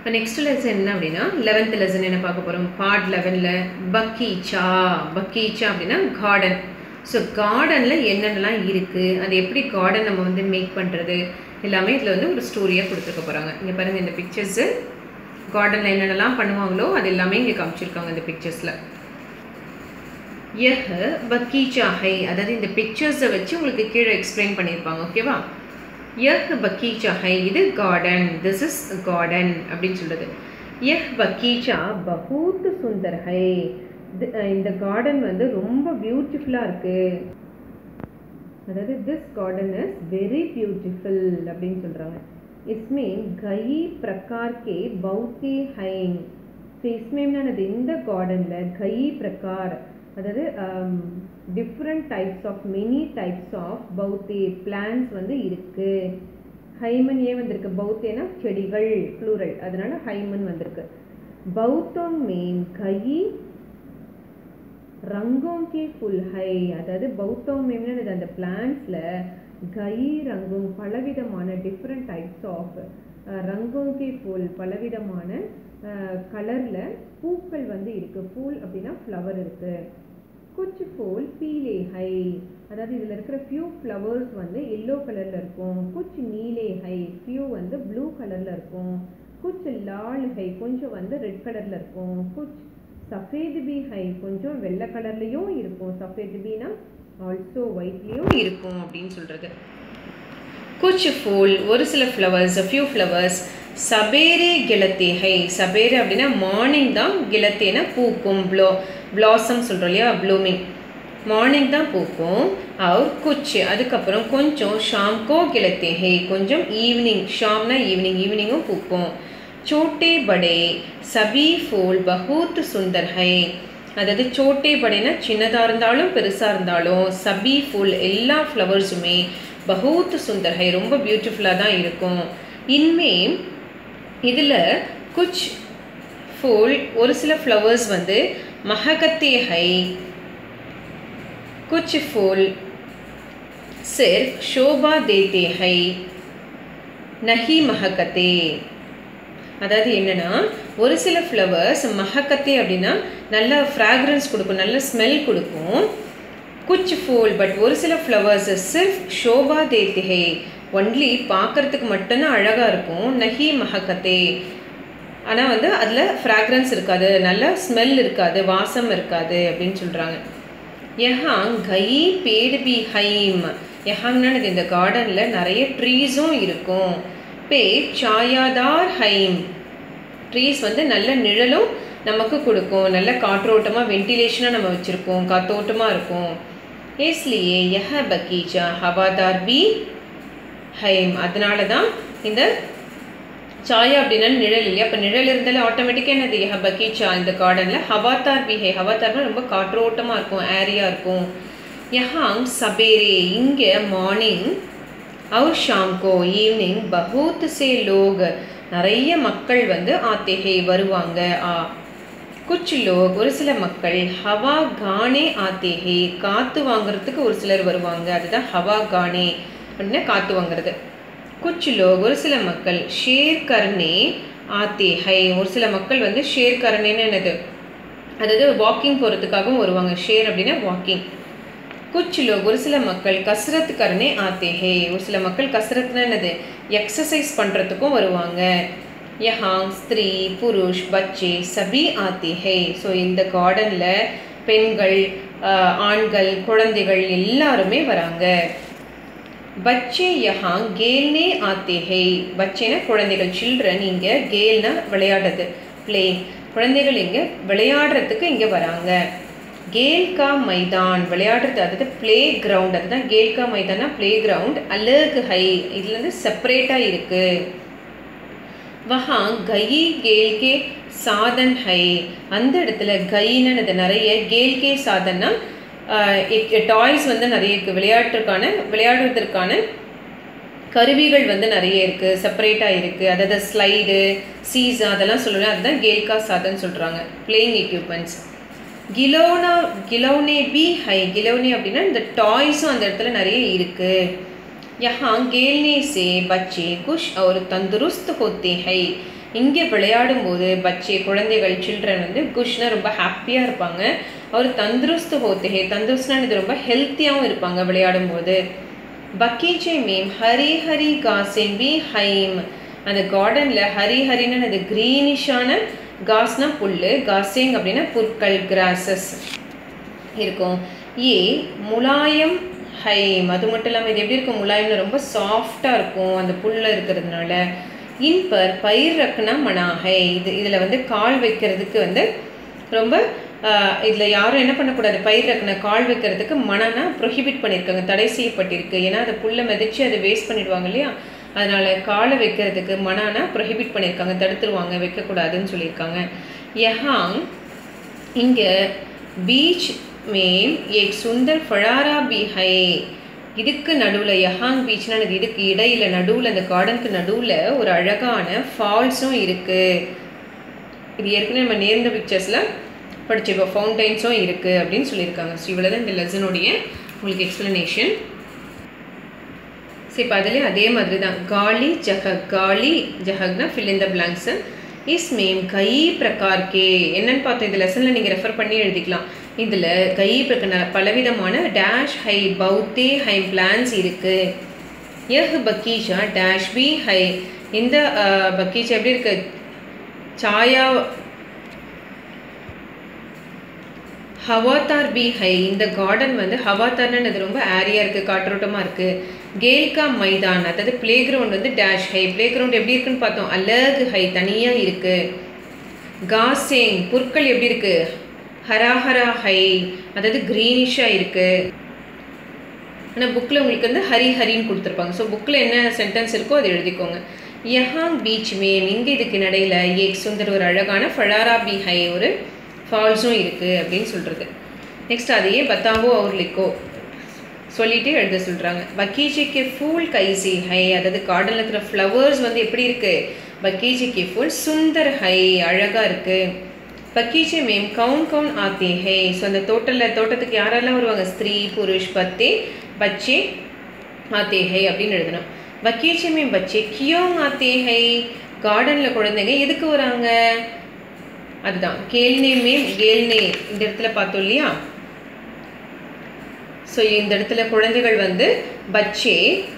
இப்போ next lesson என்ன அப்படின்னா லெவன்த் லெசன் என்ன பார்க்க போகிறோம் பார்ட் லெவனில் பக்கீச்சா பக்கீச்சா அப்படின்னா கார்டன் ஸோ கார்டனில் என்னென்னலாம் இருக்குது அது எப்படி கார்டன் நம்ம வந்து மேக் பண்ணுறது எல்லாமே இதில் வந்து ஒரு ஸ்டோரியாக கொடுத்துருக்க போகிறாங்க இங்கே பாருங்கள் இந்த பிக்சர்ஸு கார்டனில் என்னென்னலாம் பண்ணுவாங்களோ அது எல்லாமே இங்கே காமிச்சிருக்காங்க இந்த பிக்சர்ஸில் யஹ் பக்கீச்சா ஹை அதாவது இந்த பிக்சர்ஸை வச்சு உங்களுக்கு கீழே எக்ஸ்பிளைன் பண்ணியிருப்பாங்க ஓகேவா யஹ் பக்கீச்சா ஹை இது கார்டன் திஸ் இஸ் கார்டன் அப்படின்னு சொல்கிறது யஹ் பக்கீச்சா பகூத் சுந்தர் ஹை இந்த கார்டன் வந்து ரொம்ப பியூட்டிஃபுல்லாக இருக்குது அதாவது this garden is very beautiful அப்படின்னு சொல்கிறாங்க इसमें कई प्रकार के बहुते हैं ஸோ இஸ்மேம்னானது இந்த கார்டனில் கை பிரகார் அதாவது different types of many types of பௌத்தே பிளான்ஸ் வந்து இருக்குது ஹைமன் ஏன் வந்திருக்கு பௌத்தேனா செடிகள் ப்ளூரல் அதனால ஹைமன் வந்திருக்கு பௌத்தம் மேன் கை ரங்கம் கே ஃபுல் ஹை அதாவது பௌத்தம் மேம்னது அந்த பிளான்ஸில் கை ரங்கும் பலவிதமான டிஃப்ரெண்ட் டைப்ஸ் ஆஃப் ரங்கோங்கி ஃபுல் பலவிதமான கலரில் பூக்கள் வந்து இருக்குது பூல் அப்படின்னா ஃப்ளவர் இருக்குது குச் ஃபூல் பீலே ஹை அதாவது இதில் இருக்கிற ஃபியூ ஃப்ளவர்ஸ் வந்து எல்லோ கலரில் இருக்கும் குச் நீலே ஹை ஃபியூ வந்து ப்ளூ கலரில் இருக்கும் குச் லால் ஹை கொஞ்சம் வந்து ரெட் கலரில் இருக்கும் குச் சஃபேது பி ஹை கொஞ்சம் வெள்ளை கலர்லேயும் இருக்கும் சஃபேது பீனா ஆல்சோ ஒயிட்லேயும் இருக்கும் அப்படின்னு சொல்கிறது குச் ஃபூல் ஒரு சில ஃப்ளவர்ஸ் ஃபியூ ஃப்ளவர்ஸ் சபேரே கிளத்தேகை சபேரே அப்படின்னா மார்னிங் தான் கிளத்தேனா பூக்கும் ப்ளோ பிளாசம் சொல்கிறோம் இல்லையா ப்ளூமிங் மார்னிங் தான் பூக்கும் அவர் குச் அதுக்கப்புறம் கொஞ்சம் ஷாம்கோ கிளத்தேகை கொஞ்சம் ஈவினிங் ஷாம்னா ஈவினிங் ஈவினிங்கும் பூக்கும் சோட்டே படே சபி ஃபூல் பகூத் சுந்தர் ஹை அதாவது சோட்டே படைனா சின்னதாக இருந்தாலும் பெருசாக இருந்தாலும் சபி ஃபுல் எல்லா ஃப்ளவர்ஸுமே பகூத் சுந்தர் ஹை ரொம்ப பியூட்டிஃபுல்லாக தான் இருக்கும் இன்மே இதில் குச் ஃபுல் ஒரு சில ஃப்ளவர்ஸ் வந்து மஹகத்தே ஹை குச் ஃபுல் சிர்ஃப் ஷோபா தேத்தே ஹை நஹி மஹகத்தே அதாவது என்னென்னா ஒரு சில ஃப்ளவர்ஸ் மஹக்கத்தே அப்படின்னா நல்ல ஃப்ராக்ரன்ஸ் கொடுக்கும் நல்ல ஸ்மெல் கொடுக்கும் குச் ஃபூல் பட் ஒரு சில ஃப்ளவர்ஸ் சிர்ஃப் ஷோபா தேத்திகை ஒன்லி பார்க்குறதுக்கு மட்டும்தான் அழகாக இருக்கும் நஹி மஹக்கத்தே ஆனால் வந்து அதில் ஃப்ராக்ரன்ஸ் இருக்காது நல்ல ஸ்மெல் இருக்காது வாசம் இருக்காது அப்படின்னு சொல்கிறாங்க யஹாங் கை பேடு பி ஹைம் யஹாங்னானது இந்த கார்டனில் நிறைய ட்ரீஸும் இருக்கும் பே சாயாதார் ஹைம் ட்ரீஸ் வந்து நல்ல நிழலும் நமக்கு கொடுக்கும் நல்ல காற்றோட்டமாக வென்டிலேஷனாக நம்ம வச்சுருக்கோம் காத்தோட்டமாக இருக்கும் ஏஸ்லியே யஹ பக்கீச்சா ஹவாதார் பி ஹைம் அதனால தான் இந்த சாயா அப்படின்னா நிழல் இல்லையா அப்போ நிழல் இருந்தாலும் ஆட்டோமேட்டிக்காக என்னது யஹ பக்கீச்சா இந்த கார்டனில் ஹவாத்தார் பி ஹை ஹவாத்தார்னா ரொம்ப காற்றோட்டமாக இருக்கும் ஏரியா இருக்கும் யஹாங் சபேரே இங்கே மார்னிங் और शाम को ஈவினிங் பகூத் சே லோக் நிறைய மக்கள் வந்து ஆத்தேகே வருவாங்க ஆ குச் லோக் ஒரு சில மக்கள் ஹவா கானே ஆத்தேகே காற்று வாங்குறதுக்கு ஒரு சிலர் வருவாங்க அதுதான் ஹவா கானே அப்படின்னா காற்று வாங்குறது குச் லோக் ஒரு சில மக்கள் ஷேர் கர்னே ஆத்தேஹை ஒரு சில மக்கள் வந்து ஷேர் கர்னேன்னு என்னது அதாவது வாக்கிங் போகிறதுக்காகவும் வருவாங்க ஷேர் அப்படின்னா வாக்கிங் குச் லோக் ஒரு சில மக்கள் கசரத் கரனே ஆத்தே ஹே ஒரு சில மக்கள் கசரத்னா என்னது எக்ஸசைஸ் பண்ணுறதுக்கும் வருவாங்க யஹாங் ஸ்திரீ புருஷ் பச்சே சபி ஆத்தே ஹே ஸோ இந்த கார்டனில் பெண்கள் ஆண்கள் குழந்தைகள் எல்லாருமே வராங்க பச்சே யஹாங் கேல்னே ஆத்தே ஹே பச்சேனா குழந்தைகள் சில்ட்ரன் இங்கே கேல்னா விளையாடுறது பிளே குழந்தைகள் இங்கே விளையாடுறதுக்கு இங்கே வராங்க கேல்கா மைதான் விளையாடுறது அதாவது பிளே கிரவுண்ட் அதுதான் கேல்கா மைதானா பிளே கிரவுண்ட் அலகு ஹை இதுல இருந்து செப்பரேட்டாக இருக்கு வஹா கயி கேல்கே சாதன் ஹை அந்த இடத்துல கைன்னு நிறைய கேல்கே சாதன்னா டாய்ஸ் வந்து நிறைய இருக்குது விளையாட்டுக்கான விளையாடுறதுக்கான கருவிகள் வந்து நிறைய இருக்குது செப்பரேட்டாக இருக்குது அதாவது ஸ்லைடு சீஸா அதெல்லாம் சொல்லலாம் அதுதான் கேல்கா சாதன் சொல்கிறாங்க பிளேயிங் எக்யூப்மெண்ட்ஸ் கிலோனா கிலோனே பி ஹை கிலோனே அப்படின்னா இந்த டாய்ஸும் அந்த இடத்துல நிறைய இருக்குது यहाँ खेलने से बच्चे खुश और तंदुरुस्त होते हैं இங்கே விளையாடும் போது பச்சை குழந்தைகள் சில்ட்ரன் வந்து குஷ்னா ரொம்ப ஹாப்பியாக இருப்பாங்க அவர் தந்துருஸ்து ஹோத்தே தந்துருஸ்னா இது ரொம்ப ஹெல்த்தியாகவும் இருப்பாங்க விளையாடும் போது பக்கீச்சே மேம் ஹரி ஹரி காசின் பி ஹைம் அந்த கார்டனில் ஹரி ஹரின்னு அது க்ரீனிஷான காஸ்னா புல் காசிங் அப்படின்னா புற்கள் கிராசஸ் இருக்கும் ஏ முலாயம் ஹைம் அது மட்டும் இல்லாமல் இது எப்படி இருக்கும் முலாயம்னு ரொம்ப சாஃப்டாக இருக்கும் அந்த புல்ல இருக்கிறதுனால இன்பர் பயிர் ரக்னா மனாஹை இது இதில் வந்து கால் வைக்கிறதுக்கு வந்து ரொம்ப இதில் யாரும் என்ன பண்ணக்கூடாது பயிர் ரக்கன கால் வைக்கிறதுக்கு மனனா ப்ரொஹிபிட் பண்ணியிருக்காங்க தடை செய்யப்பட்டிருக்கு ஏன்னா அதை புல்லை மிதிச்சு அதை வேஸ்ட் பண்ணிடுவாங்க இல்லையா அதனால் காலை வைக்கிறதுக்கு மனானா ப்ரொஹிபிட் பண்ணியிருக்காங்க தடுத்துருவாங்க வைக்கக்கூடாதுன்னு சொல்லியிருக்காங்க யஹாங் இங்கே பீச் மேம் ஏக் சுந்தர் ஃபழாரா பி ஹை இதுக்கு நடுவில் யஹாங் பீச்னா அது இதுக்கு இடையில நடுவில் அந்த கார்டனுக்கு நடுவில் ஒரு அழகான ஃபால்ஸும் இருக்குது இது ஏற்கனவே நம்ம நேர்ந்த பிக்சர்ஸில் படிச்சிருப்போம் ஃபவுண்டைன்ஸும் இருக்குது அப்படின்னு சொல்லியிருக்காங்க ஸோ இவ்வளோ தான் இந்த லெசனுடைய உங்களுக்கு எக்ஸ்ப்ளனேஷன் ஸோ இப்போ அதிலே அதே மாதிரி தான் காலி ஜஹக் காலி ஜஹக்னா ஃபில் இன் த பிளாங்க்ஸ் இஸ் மேம் கை பிரகார் கே என்னன்னு பார்த்தோம் இந்த லெசனில் நீங்கள் ரெஃபர் பண்ணி எழுதிக்கலாம் இதில் கை பிரக்க பலவிதமான டேஷ் ஹை பௌத்தே ஹை பிளான்ஸ் இருக்குது யஹ் பக்கீஷா டேஷ் பி ஹை இந்த பக்கீச்சா எப்படி இருக்கு சாயா ஹவாத்தார் பி ஹை இந்த கார்டன் வந்து ஹவாத்தார்னு அது ரொம்ப ஏரியா இருக்குது காற்றோட்டமாக இருக்குது கேல்கா மைதான் அதாவது பிளே கிரவுண்ட் வந்து டேஷ் ஹை பிளே கிரவுண்ட் எப்படி இருக்குன்னு பார்த்தோம் அலகு ஹை தனியாக இருக்குது காசேங் புற்கள் எப்படி இருக்குது ஹராஹரா ஹை அதாவது க்ரீனிஷாக இருக்குது ஆனால் புக்கில் உங்களுக்கு வந்து ஹரி ஹரின்னு கொடுத்துருப்பாங்க ஸோ புக்கில் என்ன சென்டென்ஸ் இருக்கோ அதை எழுதிக்கோங்க யஹாங் பீச் மேம் இங்கே இதுக்கு நடையில் ஏக் சுந்தர் ஒரு அழகான ஃபழாரா பி ஹை ஒரு ஃபால்ஸும் இருக்குது அப்படின்னு சொல்கிறது நெக்ஸ்ட் அதையே பத்தாவோ அவர் லிக்கோ சொல்லிட்டு எழுத சொல்கிறாங்க பக்கீஜிக்கு ஃபூல் கைசி ஹை அதாவது கார்டனில் இருக்கிற ஃப்ளவர்ஸ் வந்து எப்படி இருக்குது பக்கீஜிக்கு ஃபுல் சுந்தர் ஹை அழகாக இருக்குது பக்கீஜே மேம் கவுன் கவுன் ஆத்தே ஹை ஸோ அந்த தோட்டத்தில் தோட்டத்துக்கு யாரெல்லாம் வருவாங்க ஸ்திரீ புருஷ் பத்தே பச்சே ஆத்தே ஹை அப்படின்னு எழுதணும் பக்கீஜே மேம் பச்சே கியோங் ஆத்தே ஹை கார்டனில் குழந்தைங்க எதுக்கு வராங்க அதுதான் கேல்னே மேம் கேல்னே இந்த இடத்துல பார்த்தோம் இல்லையா ஸோ இந்த இடத்துல குழந்தைகள் வந்து பச்சே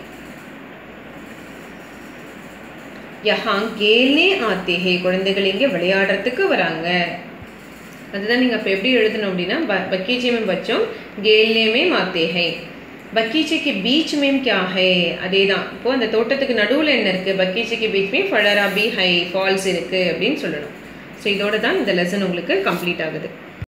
யஹாங் கேல்னே ஆத்தே ஹே குழந்தைகள் இங்கே விளையாடுறதுக்கு வராங்க அதுதான் நீங்கள் அப்போ எப்படி எழுதணும் அப்படின்னா ப பக்கீச்சே மேம் பச்சோம் கேல்னே மேம் ஆத்தே ஹை பக்கீச்சைக்கு பீச் மேம் கியா ஹை அதே தான் இப்போது அந்த தோட்டத்துக்கு நடுவில் என்ன இருக்குது பக்கீச்சைக்கு பீச் மேம் ஃபழரா பி ஹை ஃபால்ஸ் இருக்குது அப்படின்னு சொல்லணும் ஸோ இதோட தான் இந்த லெசன் உங்களுக்கு கம்ப்ளீட் ஆகுது